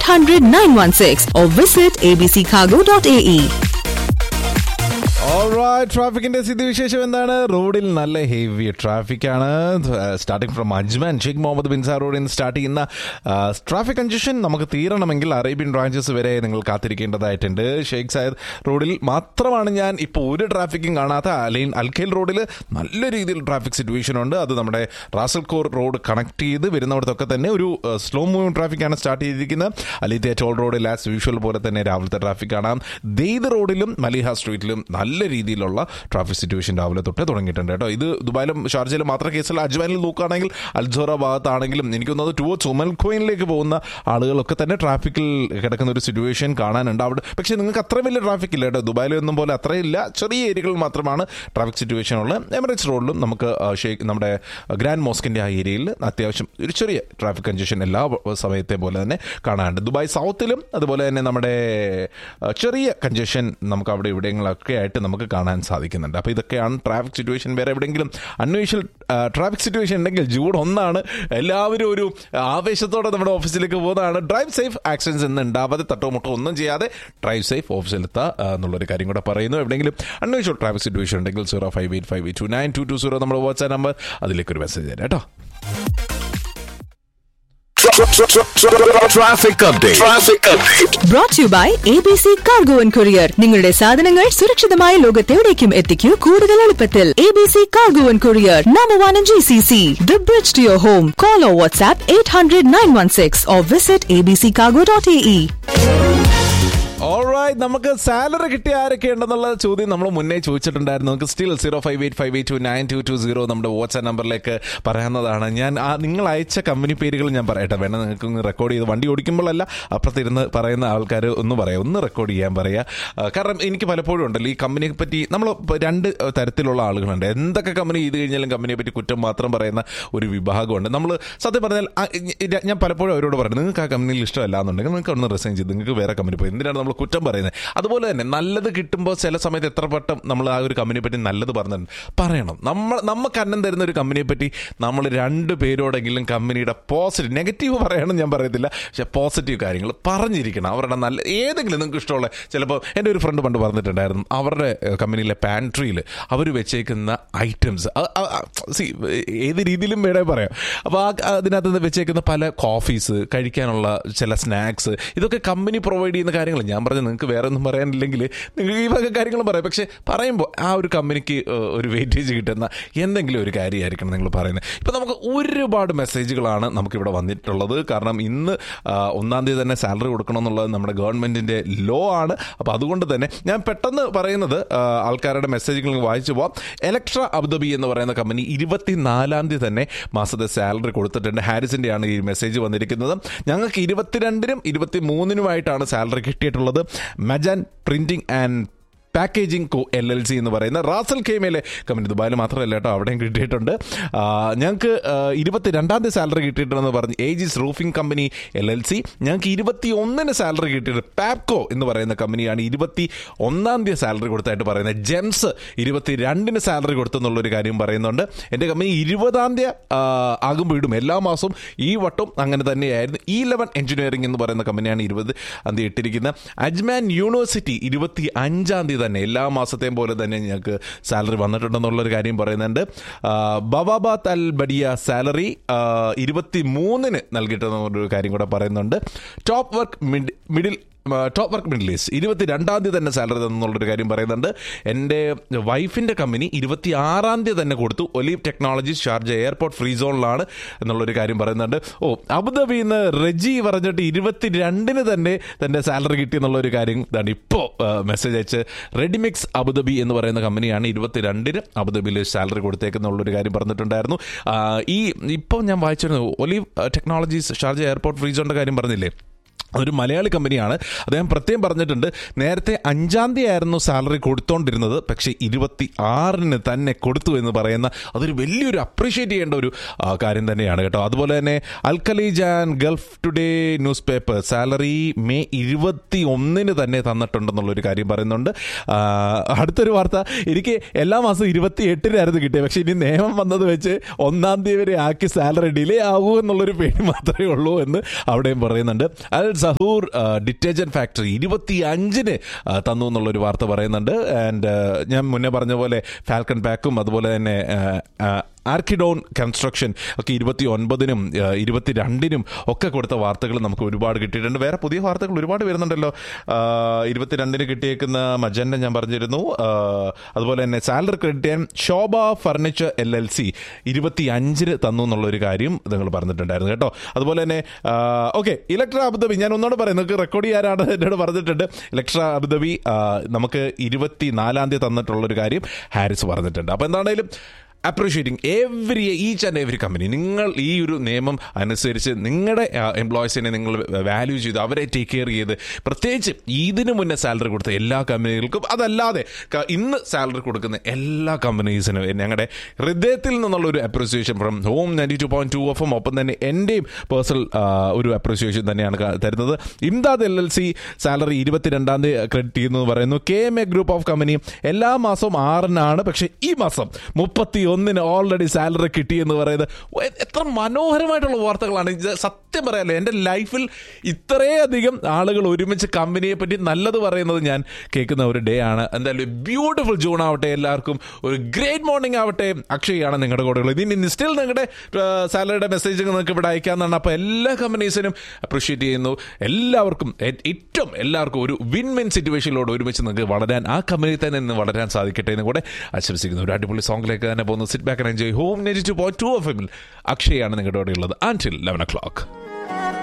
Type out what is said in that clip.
800 916 or visit abccargo.ae. ട്രാഫിക്കിന്റെ സ്ഥിതിവിശേഷം എന്താണ് റോഡിൽ നല്ല ഹെവി ട്രാഫിക് ആണ് starting from Ajman Sheikh Mohammed ബിൻസാർ റോഡിൽ നിന്ന് സ്റ്റാർട്ട് ചെയ്യുന്ന ട്രാഫിക് കൺജഷൻ നമുക്ക് തീരണമെങ്കിൽ അറേബ്യൻ ബ്രാഞ്ചസ് വരെ നിങ്ങൾ കാത്തിരിക്കേണ്ടതായിട്ടുണ്ട് ഷെയ്ഖ് സായദ് റോഡിൽ മാത്രമാണ് ഞാൻ ഇപ്പോൾ ഒരു ട്രാഫിക്കും കാണാത്ത അലൈൻ അൽഖേൽ റോഡിൽ നല്ല രീതിയിൽ ട്രാഫിക് സിറ്റുവേഷൻ ഉണ്ട് അത് നമ്മുടെ റാസൽകോർ റോഡ് കണക്ട് ചെയ്ത് വരുന്നിടത്തൊക്കെ തന്നെ ഒരു സ്ലോ മൂവിംഗ് ട്രാഫിക്കാണ് സ്റ്റാർട്ട് ചെയ്തിരിക്കുന്നത് അലിത്യ ടോൾ റോഡിൽ ആസ് യൂഷ്വൽ പോലെ തന്നെ രാവിലത്തെ ട്രാഫിക് കാണാം ദെയ്ത് റോഡിലും മലിഹ സ്ട്രീറ്റിലും നല്ല രീതിയിലുള്ള ട്രാഫിക് സിറ്റുവേഷൻ രാവിലെ തൊട്ടേ തുടങ്ങിയിട്ടുണ്ട് കേട്ടോ ഇത് ദുബായിലും ഷാർജയിലും മാത്രം കേസല്ല അജ്മാനിൽ നോക്കുകയാണെങ്കിൽ അൽജോറ ഭാഗത്താണെങ്കിലും എനിക്ക് തോന്നുന്നത് ടുവേർഡ്സ് ഉമൽ കോയിനിലേക്ക് പോകുന്ന ആളുകളൊക്കെ തന്നെ ട്രാഫിക്കിൽ കിടക്കുന്ന ഒരു സിറ്റുവേഷൻ കാണാനുണ്ട് അവിടെ പക്ഷേ നിങ്ങൾക്ക് അത്ര വലിയ ട്രാഫിക് ഇല്ല കേട്ടോ ദുബായിലൊന്നും പോലെ അത്രയില്ല ചെറിയ ഏരിയകളിൽ മാത്രമാണ് ട്രാഫിക് സിറ്റുവേഷൻ ഉള്ളത് എമിറേറ്റ്സ് റോഡിലും നമുക്ക് ആ, ഷേക്ക് നമ്മുടെ ഗ്രാൻഡ് മോസ്കിൻ്റെ ആ ഏരിയയിൽ അത്യാവശ്യം ഒരു ചെറിയ ട്രാഫിക് കൺജഷൻ എല്ലാ സമയത്തെ പോലെ തന്നെ കാണാനുണ്ട് ദുബായ് സൗത്തിലും അതുപോലെ തന്നെ നമ്മുടെ ആ, ചെറിയ കൺജഷൻ നമുക്ക് അവിടെ ഇവിടെങ്ങളൊക്കെ ആയിട്ട് നമുക്ക് കാണാൻ സാധിക്കുന്നുണ്ട് അപ്പോൾ ഇതൊക്കെയാണ് ട്രാഫിക് സിറ്റുവേഷൻ വേറെ എവിടെയെങ്കിലും അൺയൂഷ്വൽ ട്രാഫിക് സിറ്റുവേഷൻ ഉണ്ടെങ്കിൽ ജൂൺ ഒന്നാണ് എല്ലാവരും ഒരു ആവേശത്തോടെ നമ്മുടെ ഓഫീസിലേക്ക് പോകുന്നതാണ് ഡ്രൈവ് സേഫ് ആക്സിഡൻസ് എന്ന് ഉണ്ടാവാതെ തട്ടോ മുട്ടോ ഒന്നും ചെയ്യാതെ ഡ്രൈവ് സേഫ് ഓഫീസിലെത്തുക ആ, എന്നുള്ളൊരു കാര്യം കൂടെ പറയുന്നു എവിടെയെങ്കിലും അൺയൂഷ്വൽ ട്രാഫിക് സിറ്റുവേഷൻ ഉണ്ടെങ്കിൽ zero five eight five eight two nine two two zero നമ്മുടെ വാട്സ്ആപ്പ് നമ്പർ അതിലേക്ക് ഒരു മെസ്സേജ് തരാം കേട്ടോ Traffic update. Traffic update. Brought to you by ABC Cargo and Courier. നിങ്ങളുടെ സാധനങ്ങൾ സുരക്ഷിതമായ ലോകത്തെവിടേക്കും എത്തിക്കൂ കൂടുതൽ എളുപ്പത്തിൽ ABC Cargo and Courier, number one in GCC. The bridge to your home. Call or WhatsApp 800 916 or visit abccargo.ae. Alright നമുക്ക് salary കിട്ടിയ ആരൊക്കെ ഉണ്ടെന്നുള്ള ചോദ്യം നമ്മൾ മുന്നേ ചോദിച്ചിട്ടുണ്ടായിരുന്നു നമുക്ക് still zero five eight five eight two nine two two zero നമ്മുടെ വാട്സ്ആപ്പ് നമ്പറിലേക്ക് പറയാവുന്നതാണ് ഞാൻ ആ നിങ്ങൾ അയച്ച കമ്പനി പേരുകൾ ഞാൻ പറയട്ടെ വേണം നിങ്ങൾക്ക് ഒന്ന് റെക്കോർഡ് ചെയ്ത് വണ്ടി ഓടിക്കുമ്പോഴല്ല അപ്പുറത്തിരുന്ന് പറയുന്ന ആൾക്കാർ ഒന്ന് പറയാം ഒന്ന് റെക്കോർഡ് ചെയ്യാൻ പറയുക ആ, കാരണം എനിക്ക് പലപ്പോഴും ഉണ്ടല്ലോ ഈ കമ്പനിയെ പറ്റി നമ്മൾ രണ്ട് തരത്തിലുള്ള ആളുകളുണ്ട് എന്തൊക്കെ കമ്പനി ചെയ്ത് കഴിഞ്ഞാലും കമ്പനിയെ പറ്റി കുറ്റം മാത്രം പറയുന്ന ഒരു വിഭാഗമുണ്ട് നമ്മൾ സത്യം പറഞ്ഞാൽ ആ, ഇ- ഞാൻ പലപ്പോഴും അവരോട് പറയുന്നത് നിങ്ങൾക്ക് ആ കമ്പനിയിൽ ഇഷ്ടമല്ല എന്നുണ്ടെങ്കിൽ നിങ്ങൾക്ക് അവിടെ നിന്ന് റിസൈൻ ചെയ്ത് നിങ്ങൾക്ക് വേറെ കമ്പനി പോയി എന്തിനാണ് നമ്മൾ കുറ്റം പറയുന്നത് അതുപോലെ തന്നെ നല്ലത് കിട്ടുമ്പോൾ ചില സമയത്ത് എത്ര വട്ടം നമ്മൾ ആ ഒരു കമ്പനിയെ പറ്റി നല്ലത് പറഞ്ഞിട്ടുണ്ട് പറയണം നമ്മൾ നമുക്ക് അന്നം തരുന്ന ഒരു കമ്പനിയെ പറ്റി നമ്മൾ രണ്ട് പേരോടെങ്കിലും കമ്പനിയുടെ പോസിറ്റീവ് നെഗറ്റീവ് പറയണം ഞാൻ പറയത്തില്ല പക്ഷെ പോസിറ്റീവ് കാര്യങ്ങൾ പറഞ്ഞിരിക്കണം അവരുടെ നല്ല ഏതെങ്കിലും നിങ്ങൾക്ക് ഇഷ്ടമുള്ള ചിലപ്പോൾ എൻ്റെ ഒരു ഫ്രണ്ട് പണ്ട് പറഞ്ഞിട്ടുണ്ടായിരുന്നു അവരുടെ ഏഹ്, കമ്പനിയിലെ പാൻട്രിയിൽ അവർ വെച്ചേക്കുന്ന ഐറ്റംസ് സി ഏത് രീതിയിലും വേണേ പറയാം അപ്പോൾ ആ അതിനകത്ത് നിന്ന് വെച്ചേക്കുന്ന പല കോഫീസ് കഴിക്കാനുള്ള ചില സ്നാക്സ് ഇതൊക്കെ കമ്പനി പ്രൊവൈഡ് ചെയ്യുന്ന കാര്യങ്ങൾ ഞാൻ പറഞ്ഞു നിങ്ങൾക്ക് വേറെ ഒന്നും പറയാനില്ലെങ്കിൽ നിങ്ങൾക്ക് ഈ വക കാര്യങ്ങൾ പറയാം പക്ഷേ പറയുമ്പോൾ ആ ഒരു കമ്പനിക്ക് ഏഹ്, ഒരു വെയിറ്റേജ് കിട്ടുന്ന എന്തെങ്കിലും ഒരു കാര്യമായിരിക്കണം നിങ്ങൾ പറയുന്നത് ഇപ്പം നമുക്ക് ഒരുപാട് മെസ്സേജുകളാണ് നമുക്കിവിടെ വന്നിട്ടുള്ളത് കാരണം ഇന്ന് ആ, ഒന്നാം തീയതി തന്നെ സാലറി കൊടുക്കണം എന്നുള്ളത് നമ്മുടെ ഗവൺമെൻറ്റിൻ്റെ ലോ ആണ് അപ്പോൾ അതുകൊണ്ട് തന്നെ ഞാൻ പെട്ടെന്ന് പറയുന്നത് ആ, ആൾക്കാരുടെ മെസ്സേജുകൾ വായിച്ചു പോവാം എലക്ട്ര അബുദാബി എന്ന് പറയുന്ന കമ്പനി ഇരുപത്തിനാലാം തീയതി തന്നെ മാസത്തെ സാലറി കൊടുത്തിട്ടുണ്ട് ഹാരിസിൻ്റെ ആണ് ഈ മെസ്സേജ് വന്നിരിക്കുന്നത് ഞങ്ങൾക്ക് ഇരുപത്തിരണ്ടിനും ഇരുപത്തി മൂന്നിനുമായിട്ടാണ് സാലറി കിട്ടിയിട്ടുള്ളത് Majan printing and packaging co L L C എന്ന് പറയുന്ന റാസൽ കെയ്മയിലെ കമ്പനി ദുബായിൽ മാത്രമല്ല കേട്ടോ അവിടെയും കിട്ടിയിട്ടുണ്ട് ആ, ഞങ്ങൾക്ക് ഇരുപത്തി രണ്ടാം തീയതി സാലറി കിട്ടിയിട്ടുണ്ടെന്ന് പറഞ്ഞ് Aegis roofing company L L C ഞങ്ങൾക്ക് ഇരുപത്തി ഒന്നിന് സാലറി കിട്ടിയിട്ട് പാപ്കോ എന്ന് പറയുന്ന കമ്പനിയാണ് ഇരുപത്തി ഒന്നാം തീയതി സാലറി കൊടുത്തായിട്ട് പറയുന്നത് ജെംസ് ഇരുപത്തി രണ്ടിന് സാലറി കൊടുത്തെന്നുള്ളൊരു കാര്യം പറയുന്നുണ്ട് എൻ്റെ കമ്പനി ഇരുപതാം തീയതി ആ, ആകുമ്പോൾ ഇടും എല്ലാ മാസവും ഈ വട്ടം അങ്ങനെ തന്നെയായിരുന്നു ഇ ലെവൻ എഞ്ചിനീയറിംഗ് എന്ന് പറയുന്ന കമ്പനിയാണ് ഇരുപത് തീയതി ഇട്ടിരിക്കുന്നത് അജ്മാൻ യൂണിവേഴ്സിറ്റി ഇരുപത്തി അഞ്ചാം തീയതി തന്നെ എല്ലാ മാസത്തെയും പോലെ തന്നെ ഞങ്ങൾക്ക് സാലറി വന്നിട്ടുണ്ടെന്നുള്ളൊരു കാര്യം പറയുന്നുണ്ട് ആ, ബവാബാത്ത് അൽ ബഡിയ സാലറി ഇരുപത്തി മൂന്നിന് നൽകിയിട്ടുണ്ടെന്നൊരു കാര്യം കൂടെ പറയുന്നുണ്ട് top work mid middle top work middle east ഇരുപത്തി രണ്ടാം തീയതി തന്നെ സാലറി തന്നുള്ളൊരു കാര്യം പറയുന്നുണ്ട് എൻ്റെ വൈഫിൻ്റെ കമ്പനി ഇരുപത്തി ആറാം തീയതി തന്നെ കൊടുത്തു Olive technologies Sharjah airport free സോണിലാണ് എന്നുള്ളൊരു കാര്യം പറയുന്നുണ്ട് ഓ അബുദാബിയിൽ നിന്ന് റെജി പറഞ്ഞിട്ട് ഇരുപത്തി രണ്ടിന് തന്നെ തൻ്റെ സാലറി കിട്ടി എന്നുള്ളൊരു കാര്യം ഇതാണ് ഇപ്പോൾ മെസ്സേജ് അയച്ച് റെഡിമിക്സ് അബുദാബി എന്ന് പറയുന്ന കമ്പനിയാണ് ഇരുപത്തി രണ്ടിന് അബുദാബിയിൽ സാലറി കൊടുത്തേക്കുന്നുള്ളൊരു കാര്യം പറഞ്ഞിട്ടുണ്ടായിരുന്നു ആ, ഈ ഇപ്പോൾ ഞാൻ വായിച്ചിരുന്നു Olive technologies Sharjah airport free സോണിൻ്റെ കാര്യം പറഞ്ഞില്ലേ അതൊരു മലയാളി കമ്പനിയാണ് അദ്ദേഹം പ്രത്യേകം പറഞ്ഞിട്ടുണ്ട് നേരത്തെ അഞ്ചാം തീയതി ആയിരുന്നു സാലറി കൊടുത്തോണ്ടിരുന്നത് പക്ഷേ ഇരുപത്തി ആറിന് തന്നെ കൊടുത്തു എന്ന് പറയുന്ന അതൊരു വലിയൊരു അപ്രീഷിയേറ്റ് ചെയ്യേണ്ട ഒരു ആ, കാര്യം തന്നെയാണ് കേട്ടോ അതുപോലെ തന്നെ Al Khaleej and Gulf Today news paper salary May ഇരുപത്തി ഒന്നിന് തന്നെ തന്നിട്ടുണ്ടെന്നുള്ളൊരു കാര്യം പറയുന്നുണ്ട് ആ, അടുത്തൊരു വാർത്ത എനിക്ക് എല്ലാ മാസവും ഇരുപത്തി എട്ടിനായിരുന്നു കിട്ടിയത് പക്ഷേ ഇനി നിയമം വന്നത് വെച്ച് ഒന്നാം തീയതി വരെ ആക്കി സാലറി ഡിലേ ആകൂ എന്നുള്ളൊരു പേടി മാത്രമേ ഉള്ളൂ എന്ന് അവിടെയും പറയുന്നുണ്ട് അൽ സഹൂർ ഡിറ്റർജന്റ് ഫാക്ടറി ഇരുപത്തി അഞ്ചിന് തന്നു എന്നുള്ളൊരു വാർത്ത പറയുന്നുണ്ട് ആൻഡ് ഞാൻ മുന്നേ പറഞ്ഞ പോലെ ഫാൽക്കൺ പാക്കും അതുപോലെ തന്നെ ആർക്കിഡോൺ കൺസ്ട്രക്ഷൻ ഒക്കെ ഇരുപത്തി ഒൻപതിനും ഇരുപത്തിരണ്ടിനും ഒക്കെ കൊടുത്ത വാർത്തകൾ നമുക്ക് ഒരുപാട് കിട്ടിയിട്ടുണ്ട് വേറെ പുതിയ വാർത്തകൾ ഒരുപാട് വരുന്നുണ്ടല്ലോ ആ, ഇരുപത്തിരണ്ടിന് കിട്ടിയേക്കുന്ന മജന്റെ ഞാൻ പറഞ്ഞിരുന്നു ആ, അതുപോലെ തന്നെ സാലറി ക്രെഡിറ്റ് ചെയ്യാൻ Shobha furniture L L C ഇരുപത്തി അഞ്ചിന് തന്നു എന്നുള്ളൊരു കാര്യം നിങ്ങൾ പറഞ്ഞിട്ടുണ്ടായിരുന്നു കേട്ടോ അതുപോലെ തന്നെ ഓക്കെ ഇലക്ട്ര അബുദാബി ഞാൻ ഒന്നോട് പറയാം നിങ്ങൾക്ക് റെക്കോർഡ് ചെയ്യാനാണ് എന്നോട് പറഞ്ഞിട്ടുണ്ട് ഇലക്ട്ര അബുദാബി ആ, നമുക്ക് ഇരുപത്തി നാലാം തീയതി തന്നിട്ടുള്ളൊരു കാര്യം ഹാരിസ് പറഞ്ഞിട്ടുണ്ട് അപ്പോൾ എന്താണേലും appreciating every each and every company നിങ്ങൾ ഈ ഒരു നിയമം അനുസരിച്ച് നിങ്ങളുടെ എംപ്ലോയീസിനെ നിങ്ങൾ വാല്യൂ ചെയ്ത് അവരെ ടേക്ക് കെയർ ചെയ്ത് പ്രത്യേകിച്ച് ഇതിനു മുന്നേ സാലറി കൊടുത്ത എല്ലാ കമ്പനികൾക്കും അതല്ലാതെ ക- ഇന്ന് സാലറി കൊടുക്കുന്ന എല്ലാ കമ്പനീസിനും ഞങ്ങളുടെ ഹൃദയത്തിൽ നിന്നുള്ള ഒരു appreciation from home ninety two point two എഫും ഒപ്പം തന്നെ എൻ്റെയും പേഴ്സണൽ ഒരു അപ്രിസിയേഷൻ തന്നെയാണ് ക- തരുന്നത് Imdad L L C salary ഇരുപത്തിരണ്ടാം തീയതി ക്രെഡിറ്റ് ചെയ്യുന്നു പറയുന്നു K M A group of company എല്ലാ മാസവും ആറിനാണ് പക്ഷേ ഈ മാസം മുപ്പത്തി ഒന്നിന് ഓൾറെഡി സാലറി കിട്ടി എന്ന് പറയുന്നത് വ- എത്ര മനോഹരമായിട്ടുള്ള വാർത്തകളാണ് ഇത് സത്യം പറയാലോ എൻ്റെ ലൈഫിൽ ഇത്രയധികം ആളുകൾ ഒരുമിച്ച് കമ്പനിയെ പറ്റി നല്ലത് പറയുന്നത് ഞാൻ കേൾക്കുന്ന ഒരു ഡേ ആണ് എന്തായാലും ബ്യൂട്ടിഫുൾ ജൂൺ ആവട്ടെ എല്ലാവർക്കും ഒരു ഗ്രേറ്റ് മോർണിംഗ് ആവട്ടെ അക്ഷയാണ് നിങ്ങളുടെ കൂടെ ഉള്ളത് ഇനി സ്റ്റിൽ നിങ്ങളുടെ സാലറിയുടെ മെസ്സേജ് നിങ്ങൾക്ക് ഇവിടെ അയക്കാമെന്നാണ് അപ്പോൾ എല്ലാ കമ്പനീസിനും അപ്രീഷിയേറ്റ് ചെയ്യുന്നു എല്ലാവർക്കും ഏ- ഏറ്റവും എല്ലാവർക്കും ഒരു വിൻ വിൻ സിറ്റുവേഷനിലൂടെ ഒരുമിച്ച് നിങ്ങൾക്ക് വളരാൻ ആ കമ്പനിയിൽ തന്നെ നിന്ന് വളരാൻ സാധിക്കട്ടെ എന്ന് കൂടെ ആശംസിക്കുന്നു ഒരു അടിപൊളി സോങ്ങിലേക്ക് തന്നെ പോകുന്നു sit back and enjoy home ninety two point two F എമ്മിൽ അക്ഷയാണ് നിങ്ങളുടെ കൂടെ ഉള്ളത് ആൻറ്റിൽ ലെവൻ ഒ ക്ലോക്ക്